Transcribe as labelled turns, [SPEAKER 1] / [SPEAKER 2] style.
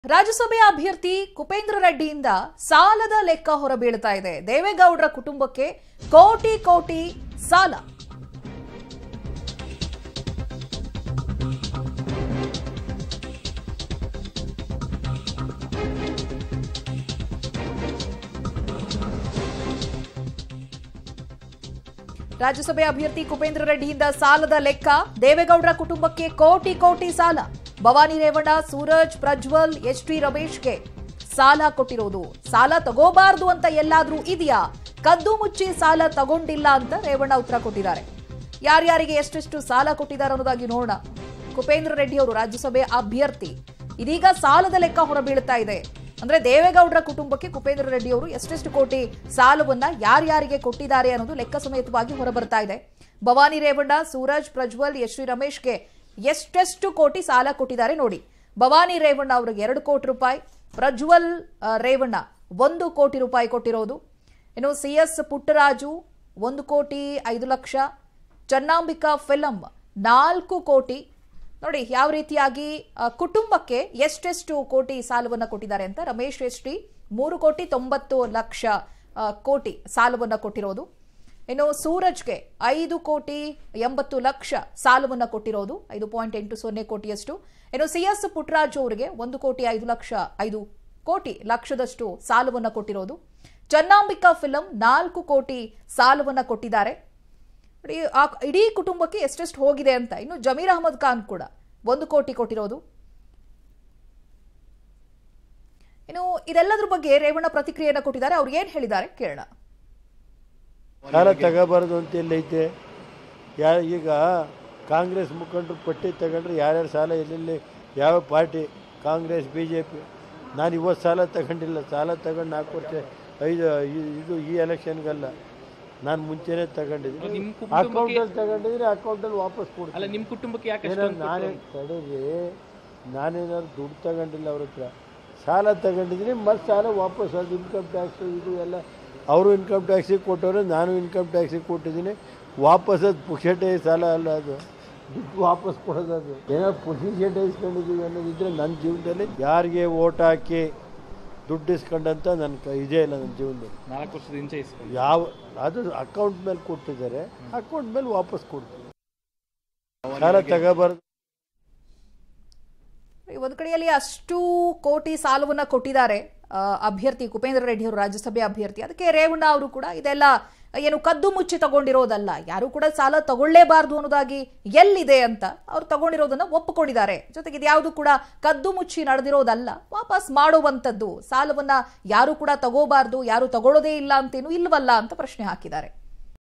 [SPEAKER 1] ರಾಜ್ಯಸಭೆ ಅಭ್ಯರ್ಥಿ ಕುಪೇಂದ್ರ ರೆಡ್ಡಿಯಿಂದ ಸಾಲದ ಲೆಕ್ಕ ಹೊರಬೀಳ್ತಾ ಇದೆ ದೇವೇಗೌಡರ ಕುಟುಂಬಕ್ಕೆ ಕೋಟಿ ಕೋಟಿ ಸಾಲ ರಾಜ್ಯಸಭೆ ಅಭ್ಯರ್ಥಿ ಕುಪೇಂದ್ರ ರೆಡ್ಡಿಯಿಂದ ಸಾಲದ ಲೆಕ್ಕ ದೇವೇಗೌಡರ ಕುಟುಂಬಕ್ಕೆ ಕೋಟಿ ಕೋಟಿ ಸಾಲ ಭವಾನಿ ರೇವಣ್ಣ ಸೂರಜ್ ಪ್ರಜ್ವಲ್ ಎಚ್ ಟಿ ರಮೇಶ್ಗೆ ಸಾಲ ಕೊಟ್ಟಿರೋದು ಸಾಲ ತಗೋಬಾರ್ದು ಅಂತ ಎಲ್ಲಾದ್ರೂ ಇದೆಯಾ ಕದ್ದು ಮುಚ್ಚಿ ಸಾಲ ತಗೊಂಡಿಲ್ಲ ಅಂತ ರೇವಣ್ಣ ಉತ್ತರ ಕೊಟ್ಟಿದ್ದಾರೆ ಯಾರ್ಯಾರಿಗೆ ಎಷ್ಟೆಷ್ಟು ಸಾಲ ಕೊಟ್ಟಿದ್ದಾರೆ ಅನ್ನೋದಾಗಿ ನೋಡೋಣ ಕುಪೇಂದ್ರ ರೆಡ್ಡಿ ಅವರು ರಾಜ್ಯಸಭೆ ಅಭ್ಯರ್ಥಿ ಇದೀಗ ಸಾಲದ ಲೆಕ್ಕ ಹೊರಬೀಳ್ತಾ ಇದೆ ಅಂದ್ರೆ ದೇವೇಗೌಡರ ಕುಟುಂಬಕ್ಕೆ ಕುಪೇಂದ್ರ ರೆಡ್ಡಿ ಅವರು ಎಷ್ಟೆಷ್ಟು ಕೋಟಿ ಸಾಲವನ್ನ ಯಾರ್ಯಾರಿಗೆ ಕೊಟ್ಟಿದ್ದಾರೆ ಅನ್ನೋದು ಲೆಕ್ಕ ಸಮೇತವಾಗಿ ಹೊರಬರ್ತಾ ಇದೆ ಭವಾನಿ ರೇವಣ್ಣ ಸೂರಜ್ ಪ್ರಜ್ವಲ್ ಎಚ್ ಡಿ ರಮೇಶ್ಗೆ ಎಷ್ಟೆಷ್ಟು ಕೋಟಿ ಸಾಲ ಕೊಟ್ಟಿದ್ದಾರೆ ನೋಡಿ ಭವಾನಿ ರೇವಣ್ಣ ಅವರಿಗೆ ಎರಡು ಕೋಟಿ ರೂಪಾಯಿ ಪ್ರಜ್ವಲ್ ಆ, ರೇವಣ್ಣ ಒಂದು ಕೋಟಿ ರೂಪಾಯಿ ಕೊಟ್ಟಿರೋದು ಇನ್ನು ಸಿ ಎಸ್ ಪುಟ್ಟರಾಜು ಒಂದು ಕೋಟಿ ಐದು ಲಕ್ಷ ಚನ್ನಾಂಬಿಕಾ ಫಿಲಂ ನಾಲ್ಕು ಕೋಟಿ ನೋಡಿ ಯಾವ ರೀತಿಯಾಗಿ ಆ, ಕುಟುಂಬಕ್ಕೆ ಎಷ್ಟೆಷ್ಟು ಕೋಟಿ ಸಾಲವನ್ನು ಕೊಟ್ಟಿದ್ದಾರೆ ಅಂತ ರಮೇಶ್ ಎಸ್ ಟಿ ಮೂರು ಕೋಟಿ ತೊಂಬತ್ತು ಲಕ್ಷ ಆ, ಕೋಟಿ ಸಾಲವನ್ನು ಕೊಟ್ಟಿರೋದು ಇನ್ನು ಸೂರಜ್ಗೆ ಐದು ಕೋಟಿ ಎಂಬತ್ತು ಲಕ್ಷ ಸಾಲವನ್ನು ಕೊಟ್ಟಿರೋದು ಐದು ಪಾಯಿಂಟ್ ಎಂಟು ಸೊನ್ನೆ ಕೋಟಿಯಷ್ಟು ಇನ್ನು ಸಿ ಎಸ್ ಪುಟ್ಟರಾಜು ಅವರಿಗೆ ಒಂದು ಕೋಟಿ ಐದು ಲಕ್ಷ ಐದು ಕೋಟಿ ಲಕ್ಷದಷ್ಟು ಸಾಲವನ್ನು ಕೊಟ್ಟಿರೋದು ಚನ್ನಾಂಬಿಕಾ ಫಿಲಂ ನಾಲ್ಕು ಕೋಟಿ ಸಾಲವನ್ನು ಕೊಟ್ಟಿದ್ದಾರೆ ನೋಡಿ, ಆ ಇಡೀ ಕುಟುಂಬಕ್ಕೆ ಎಷ್ಟೆಷ್ಟು ಹೋಗಿದೆ ಅಂತ ಇನ್ನು ಜಮೀರ್ ಅಹಮದ್ ಖಾನ್ ಕೂಡ ಒಂದು ಕೋಟಿ ಕೊಟ್ಟಿರೋದು ಇನ್ನು ಇದೆಲ್ಲದ್ರ ಬಗ್ಗೆ ರೇವಣ್ಣ ಪ್ರತಿಕ್ರಿಯೆಯನ್ನು ಕೊಟ್ಟಿದ್ದಾರೆ ಅವ್ರು ಏನ್ ಹೇಳಿದ್ದಾರೆ ಕೇಳೋಣ
[SPEAKER 2] ಸಾಲ ತಗೋಬಾರ್ದು ಅಂತ ಎಲ್ಲೈತೆ ಯಾ ಈಗ ಕಾಂಗ್ರೆಸ್ ಮುಖಂಡರು ಪಟ್ಟಿ ತಗೊಂಡ್ರೆ ಯಾರ್ಯಾರು ಸಾಲ ಎಲ್ಲೆಲ್ಲಿ ಯಾವ party Congress B J P ನಾನು ಇವತ್ತು ಸಾಲ ತಗೊಂಡಿಲ್ಲ ಸಾಲ ತಗೊಂಡು ನಾಲ್ಕು ವರ್ಷ ಐದು ಇ- ಇದು ಈ ಎಲೆಕ್ಷನ್ಗಲ್ಲ ನಾನು ಮುಂಚೆನೇ ತಗೊಂಡಿದ್ದೀನಿ
[SPEAKER 3] ನಿಮ್ಮ ಕುಟುಂಬಕ್ಕೆ-
[SPEAKER 2] ಅಕೌಂಟಲ್ಲಿ ತಗೊಂಡಿದ್ರೆ ಅಕೌಂಟಲ್ಲಿ ವಾಪಸ್
[SPEAKER 3] ಅಲ್ಲ
[SPEAKER 2] ಕೊಡ್ತೀನಿ
[SPEAKER 3] ನಿಮ್ ಕುಟುಂಬಕ್ಕೆ ಯಾಕೆ
[SPEAKER 2] ಏನಾದ್ರು
[SPEAKER 3] ಅಷ್ಟೊಂದು
[SPEAKER 2] ನಾನೇ ತಡೀರಿ ನಾನೇನಾದ್ರು ದುಡ್ಡು ತಗೊಂಡಿಲ್ಲ ಅವ್ರ ಹತ್ರ ಸಾಲ ತಗೊಂಡಿದ್ದೀನಿ ಮತ್ತೆ ಸಾಲ ವಾಪಸ್ ಅದು ಇನ್ಕಮ್ ಟ್ಯಾಕ್ಸು ಇದು ಎಲ್ಲ ಅವರು ಇನ್ಕಮ್ ಟ್ಯಾಕ್ಸಿಗೆ ಕೊಟ್ಟವ್ರೆ ನಾನು ಇನ್ಕಮ್ ಟ್ಯಾಕ್ಸಿಗೆ ಕೊಟ್ಟಿದ್ದೀನಿ ವಾಪಸ್ ಅದು ಪುಕ್ಷಟೆ ಸಾಲ ಅಲ್ಲ ಅದು ದುಡ್ಡು ವಾಪಸ್ ಕೊಡೋದು ಅದು ಏನಾದ್ರು ಪುಕ್ಷಟೆ ಇಸ್ಕೊಂಡಿದ್ದೀವಿ ಅನ್ನೋದಿದ್ರೆ ನನ್ನ ಜೀವನದಲ್ಲಿ ಯಾರಿಗೆ ಓಟ್ ಹಾಕಿ ದುಡ್ಡು ಇಸ್ಕೊಂಡಂತ ನನ್ನ ಕ ಇದೇ ಇಲ್ಲ ನನ್ನ ಜೀವನದಲ್ಲಿ
[SPEAKER 3] ನಾಲ್ಕು ವರ್ಷದ ಹಿಂಚೆ ಇಸ್ಕೊಂಡು
[SPEAKER 2] ಯಾವ ಅದು ಅಕೌಂಟ್ ಮೇಲೆ ಕೊಟ್ಟಿದ್ದಾರೆ ಅಕೌಂಟ್ ಮೇಲೆ ವಾಪಸ್ ಕೊಡ್ತೀವಿ ಸಾಲ ತಗೋಬಾರ್ದು
[SPEAKER 1] ಒಂದು ಕಡೆಯಲ್ಲಿ ಅಷ್ಟು ಕೋಟಿ ಸಾಲವನ್ನ ಕೊಟ್ಟಿದ್ದಾರೆ ಆ, ಅಭ್ಯರ್ಥಿ ಕುಪೇಂದ್ರ ರೆಡ್ಡಿ ಅವರು ರಾಜ್ಯಸಭೆ ಅಭ್ಯರ್ಥಿ ಅದಕ್ಕೆ ರೇವಣ್ಣ ಅವರು ಕೂಡ ಇದೆಲ್ಲ ಏನು ಕದ್ದು ಮುಚ್ಚಿ ತಗೊಂಡಿರೋದಲ್ಲ ಯಾರು ಕೂಡ ಸಾಲ ತಗೊಳ್ಳೇಬಾರ್ದು ಅನ್ನೋದಾಗಿ ಎಲ್ಲಿದೆ ಅಂತ ಅವ್ರು ತಗೊಂಡಿರೋದನ್ನ ಒಪ್ಪಿಕೊಂಡಿದ್ದಾರೆ ಜೊತೆಗೆ ಇದ್ಯಾವುದು ಕೂಡ ಕದ್ದು ಮುಚ್ಚಿ ನಡೆದಿರೋದಲ್ಲ ವಾಪಸ್ ಮಾಡುವಂಥದ್ದು ಸಾಲವನ್ನ ಯಾರು ಕೂಡ ತಗೋಬಾರ್ದು ಯಾರು ತಗೊಳ್ಳೋದೇ ಇಲ್ಲ ಅಂತೇನು ಇಲ್ವಲ್ಲ ಅಂತ ಪ್ರಶ್ನೆ ಹಾಕಿದ್ದಾರೆ